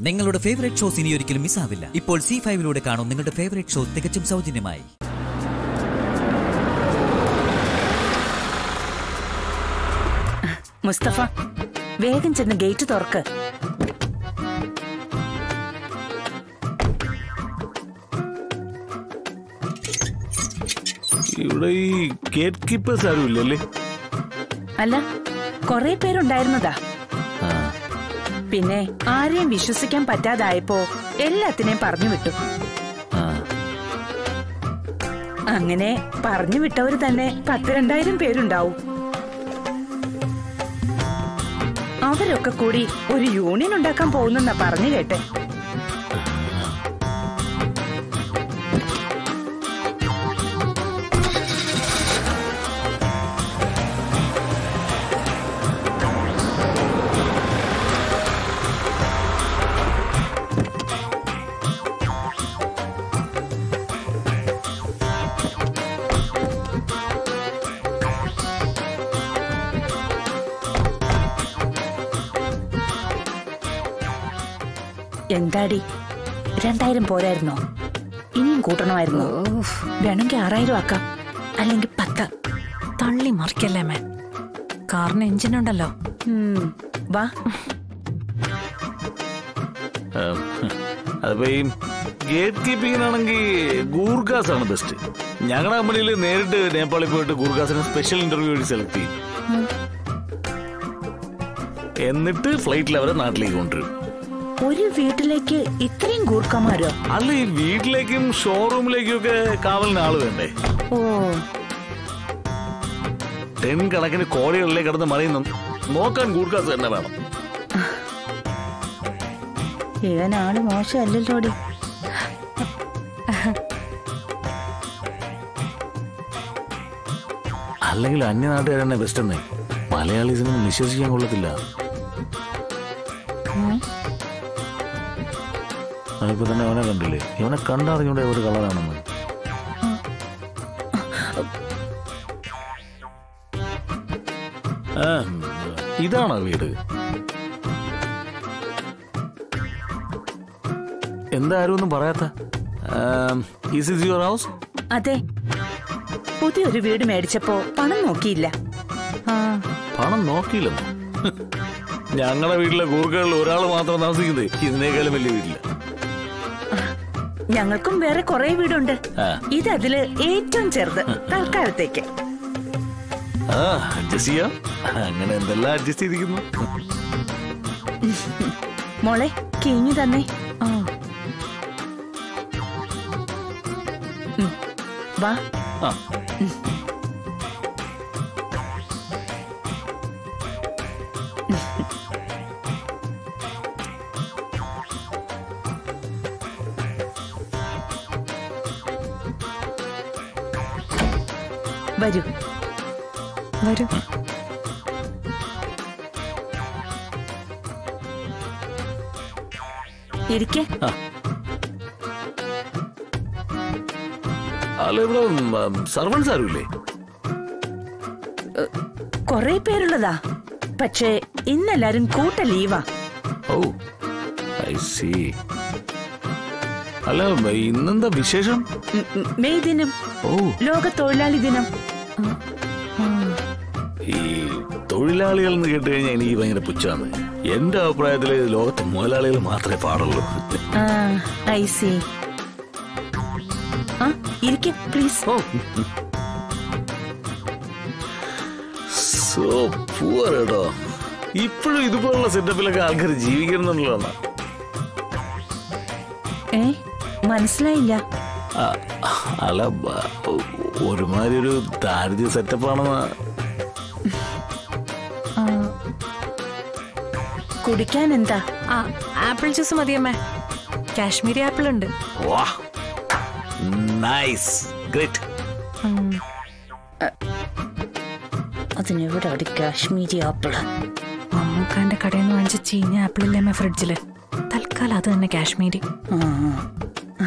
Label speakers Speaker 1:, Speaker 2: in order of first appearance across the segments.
Speaker 1: നിങ്ങളുടെ favourite shows ഇനി ഒരിക്കലും മിസ്സാവില്ല ഇപ്പോൾ സി ഫൈവിലൂടെ കാണും നിങ്ങളുടെ ഫേവറേറ്റ് ഷോ തികച്ചും സൗജന്യമായി
Speaker 2: മുസ്തഫ വേഗം ചെന്ന് ഗേറ്റ് തുറക്ക്
Speaker 3: ഇവിടെ ഈ ഗേറ്റ് കീപ്പേഴ്സ് ആരും ഇല്ലല്ലേ
Speaker 2: അല്ല കൊറേ പേരുണ്ടായിരുന്നതാ
Speaker 3: ആ,
Speaker 2: പിന്നെ ആരെയും വിശ്വസിക്കാൻ പറ്റാതായപ്പോ എല്ലാത്തിനെയും പറഞ്ഞു വിട്ടു
Speaker 3: ആ.
Speaker 2: അങ്ങനെ പറഞ്ഞു വിട്ടവര് തന്നെ പത്ത് രണ്ടായിരം പേരുണ്ടാവും അവരൊക്കെ കൂടി ഒരു യൂണിയൻ ഉണ്ടാക്കാൻ പോകുന്നെന്നാ പറഞ്ഞു കേട്ടെ എന്താടി രണ്ടായിരം പോരായിരുന്നോ ഇനിയും കൂട്ടണമായിരുന്നോ വേണമെങ്കിൽ ആറായിരം ആക്കാം അല്ലെങ്കിൽ പത്ത്
Speaker 4: തള്ളി മറിക്കല്ലേ മേ കാറിന് എഞ്ചിനുണ്ടല്ലോ
Speaker 2: ഉം, വാ
Speaker 3: ആ, അതിപ്പോ ഈ ഗേറ്റ് കീപ്പിങ്ങിനാണെങ്കിൽ ഗൂർഗാസ് ആണ് ബെസ്റ്റ് ഞങ്ങളുടെ കമ്പനിയിൽ നേരിട്ട് നേപ്പാളിൽ പോയിട്ട് ഗൂർഗാസിനെ സ്പെഷ്യൽ ഇന്റർവ്യൂ വഴി സെലക്ട് ചെയ്യും എന്നിട്ട് ഫ്ലൈറ്റിൽ അവരെ നാട്ടിലേക്ക് കൊണ്ടുവരും
Speaker 2: ഒരു വീട്ടിലേക്ക് ഇത്രയും ഗൂർഖമാരോ
Speaker 3: അല്ല ഈ വീട്ടിലേക്കും ഷോറൂമിലേക്കും ഒക്കെ കാവലിന് ആള് വേണ്ടേ
Speaker 2: ഓ
Speaker 3: ടെൻ കണക്കിന് കോടികളിലെ കിടന്ന് മറിയുന്നു നോക്കാൻ ഗൂർഗാസ് തന്നെ വേണം
Speaker 2: ഇവനാള് മോശമല്ലല്ലോടി
Speaker 3: അല്ലെങ്കിൽ അന്യനാട്ടുകാർ തന്നെ ബെസ്റ്റ് എന്നേ മലയാളീസിനൊന്നും വിശ്വസിക്കാൻ കൊള്ളത്തില്ല അതിപ്പോ തന്നെ അവനെ കണ്ടില്ലേ ഇവനെ കണ്ടറിഞ്ഞൂടെ ഒരു കളറാണെന്ന് ആ ഇതാണോ വീട് എന്താ ആരും ഒന്നും പറയാത്ത ഈസ് ഇസ് യുവർ ഹൗസ്
Speaker 2: അതെ പുതിയൊരു വീട് മേടിച്ചപ്പോ പണം നോക്കിയില്ല ആ
Speaker 3: പണം നോക്കിയില്ലെന്നോ ഞങ്ങളുടെ വീട്ടിലെ കൂർക്കകളിൽ ഒരാൾ മാത്രം താമസിക്കുന്നത് ഇതിനേക്കാളും വലിയ വീട്ടില്ല
Speaker 2: ഞങ്ങൾക്കും വേറെ കുറെ വീടുണ്ട്
Speaker 3: ആ.
Speaker 2: ഇതതില് ഏറ്റവും ചെറുത് തൽക്കാലത്തേക്ക്
Speaker 3: ആ അഡ്ജസ്റ്റ് ചെയ്യാം അങ്ങനെ എന്തെല്ലാം അഡ്ജസ്റ്റ് ചെയ്തിരിക്കുന്നു
Speaker 2: മോളെ കിഞ്ഞു തന്നെ
Speaker 4: ആ
Speaker 2: ഉം. വാ
Speaker 3: ആ
Speaker 2: വരൂ
Speaker 4: വരൂ
Speaker 2: ഇരിക്കെ
Speaker 3: അല്ല ഇവിടെ സർവൻസ് ആരുമില്ലേ
Speaker 2: കുറെ പേരുള്ളതാ പക്ഷേ ഇന്നെല്ലാരും കൂട്ട ലീവാ
Speaker 3: ഓ ഐ സി അല്ല ഇന്നെന്താ വിശേഷം
Speaker 2: ഉം, ഉം, മെയ് ദിനം
Speaker 3: ഓ
Speaker 2: ലോക തൊഴിലാളി ദിനം
Speaker 3: ഈ തൊഴിലാളികൾ എന്ന് കേട്ട് കഴിഞ്ഞാൽ എനിക്ക് ഭയങ്കര പുച്ഛമാണ് എന്റെ അഭിപ്രായത്തില് ലോകത്ത് മുതലാളികൾ മാത്രമേ പാടുള്ളൂ
Speaker 2: ആ ഐ സി ആ ഇരിക്കെ പ്ലീസ്
Speaker 3: ഓ സോ പൂവർ കേട്ടോ ഇപ്പോഴും ഇതുപോലുള്ള സെറ്റപ്പിലൊക്കെ ആൾക്കാർ ജീവിക്കണമെന്നുള്ളതാണ്
Speaker 2: ഏ മനസ്സിലായില്ല
Speaker 3: ആ, അല്ല ബ- ഒരുമാതിരി ഒരു ദാരിദ്ര്യ സെറ്റപ്പാണെന്ന്
Speaker 2: കുടിക്കാൻ എന്താ
Speaker 4: ആ ആപ്പിൾ ജ്യൂസ് മതിയമ്മേ കാശ്മീരി ആപ്പിൾ ഉണ്ട്
Speaker 3: വാ നൈസ് ഗ്രേറ്റ്
Speaker 4: ഉം.
Speaker 2: അതിനെവിടെ അടി കാശ്മീരി ആപ്പിള്
Speaker 4: മമ്മൂക്കാന്റെ കടയിൽ നിന്ന് വാങ്ങിച്ച ചീഞ്ഞ ആപ്പിളില്ലേ അമ്മേ ഫ്രിഡ്ജില് തൽക്കാലം അത് തന്നെ കാശ്മീരി
Speaker 2: ആ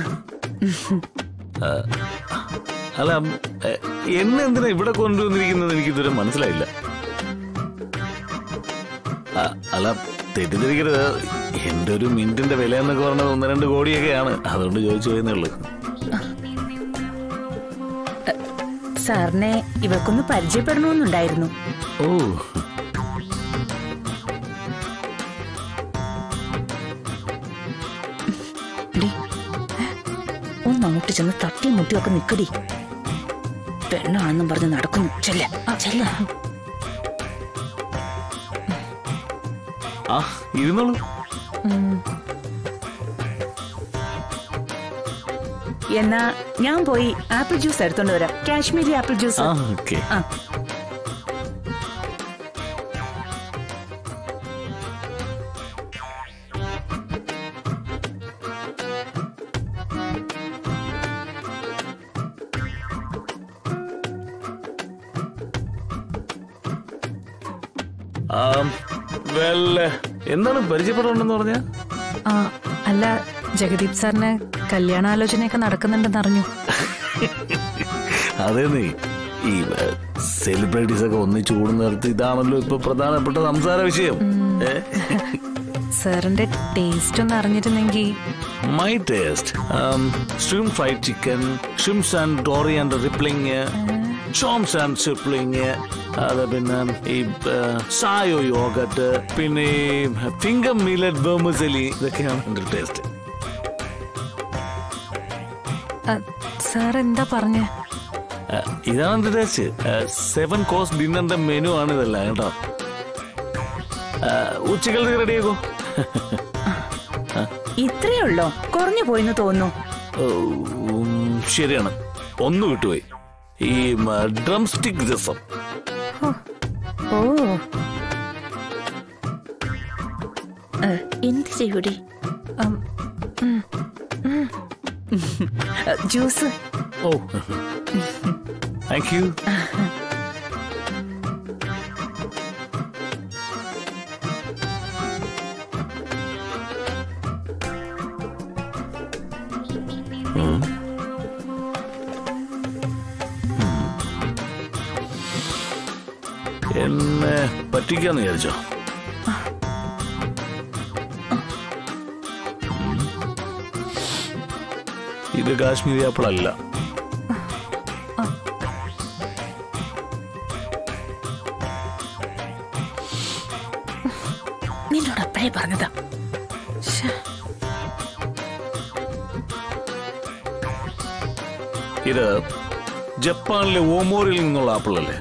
Speaker 3: അല്ല എ, എന്നെ എന്തിനാ ഇവിടെ കൊണ്ടുവന്നിരിക്കുന്നത് എനിക്ക് ഇതുവരെ മനസ്സിലായില്ല ആ, അല്ല തെറ്റിദ്ധരിക്കരുത് എന്റെ ഒരു മിനിറ്റിന്റെ വില എന്നൊക്കെ പറഞ്ഞത് ഒന്ന് രണ്ട് കോടിയൊക്കെയാണ് അതുകൊണ്ട് ചോദിച്ചു പോയെന്നേ ഉള്ളൂ
Speaker 2: സാറിനെ ഇവക്കൊന്ന് പരിചയപ്പെടണമെന്നുണ്ടായിരുന്നു
Speaker 3: ഓ
Speaker 2: ഡി, ഒന്ന് അങ്ങോട്ട് ചെന്ന് തട്ടി മുട്ടിയൊക്കെ നിക്കടി പെണ്ണാണെന്നും പറഞ്ഞ് നടക്കുന്നു ചെല്ല ചെല്ല
Speaker 3: ആ ഇരുന്നോളൂ
Speaker 2: എന്നാ ഞാൻ പോയി ആപ്പിൾ ജ്യൂസ് എടുത്തോണ്ട് വരാം കാശ്മീരി ആപ്പിൾ ജ്യൂസ്
Speaker 3: ആ ഓക്കെ
Speaker 2: ആ
Speaker 3: വെല്ല എന്താണ് പരിചയപ്പെടണമെന്ന് പറഞ്ഞ
Speaker 4: ആ അല്ല ജഗദീപ് സാറിന് കല്യാണാലോചനയൊക്കെ നടക്കുന്നുണ്ടെന്ന് അറിഞ്ഞു
Speaker 3: അതേ നീ ഈ സെലിബ്രിറ്റീസ് ഒക്കെ ഒന്നിച്ചു കൂടുന്നിടത്ത് ഇതാണല്ലോ ഇപ്പൊ പ്രധാനപ്പെട്ട സംസാര വിഷയം ഏ?
Speaker 4: സാറിന്റെ ടേസ്റ്റ് ഒന്ന് അറിഞ്ഞിരുന്നെങ്കിൽ
Speaker 3: my taste shrimp fried chicken shrimps and dory and rippling chomps and സിപ്ലിങ് അത് പിന്നെ ഈ സായോ യോഗട്ട് പിന്നെ ഈ ഫിംഗർ മില്ലറ്റ് ബെർമസലി ഇതൊക്കെയാണ് എൻ്റെ ടേസ്റ്റ്
Speaker 4: സാർ എന്താ പറഞ്ഞ
Speaker 3: ഇതാണ് എൻ്റെ ടേസ്റ്റ് സെവൻ കോഴ്സ് ഡിന്നറിന്റെ മെനു ആണ് ഇതെല്ലാം കേട്ടോ ഉച്ചക്കലത്തേക്ക് റെഡിയാക്കോ
Speaker 2: ഇത്രയേ ഉള്ളോ കുറഞ്ഞു പോയിന്ന് തോന്നുന്നു
Speaker 3: ഉം, ശരിയാണ് ഒന്ന് വിട്ടുപോയി ഈ ഡ്രം സ്റ്റിക് രസം
Speaker 2: ഓ ഏ, എന്ത് ചെയ്യൂടി ജ്യൂസ്
Speaker 3: ഓ താങ്ക് യു എന്നെ പറ്റിക്കാന്ന് വിചാരിച്ചോ ഇത് കാശ്മീരി ആപ്പിൾ അല്ല
Speaker 2: നിന്നോട് അപ്പഴേ പറഞ്ഞതാ
Speaker 3: ഇത് ജപ്പാനിലെ ഓമോറിൽ നിന്നുള്ള ആപ്പിൾ അല്ലേ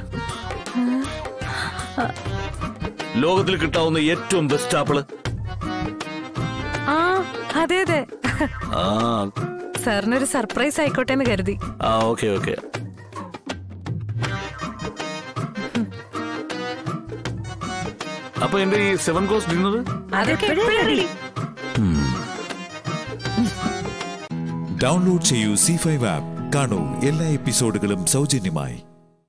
Speaker 3: ലോകത്തിൽ കിട്ടാവുന്ന ഏറ്റവും ബെസ്റ്റ് ആപ്പിള്
Speaker 4: ആ അതെ അതെ
Speaker 3: ആ
Speaker 4: സാറിനൊരു സർപ്രൈസ് ആയിക്കോട്ടെ എന്ന് കരുതി
Speaker 3: ആ ഓക്കെ ഓക്കെ അപ്പൊ എന്റെ ഈ സെവൻ കോഴ്സ് ഡിന്നർ
Speaker 2: അതൊക്കെ എപ്പോഴേ ready.
Speaker 5: ഡൗൺലോഡ് ചെയ്യൂ സി ഫൈവ് ആപ്പ് കാണൂ എല്ലാ എപ്പിസോഡുകളും സൗജന്യമായി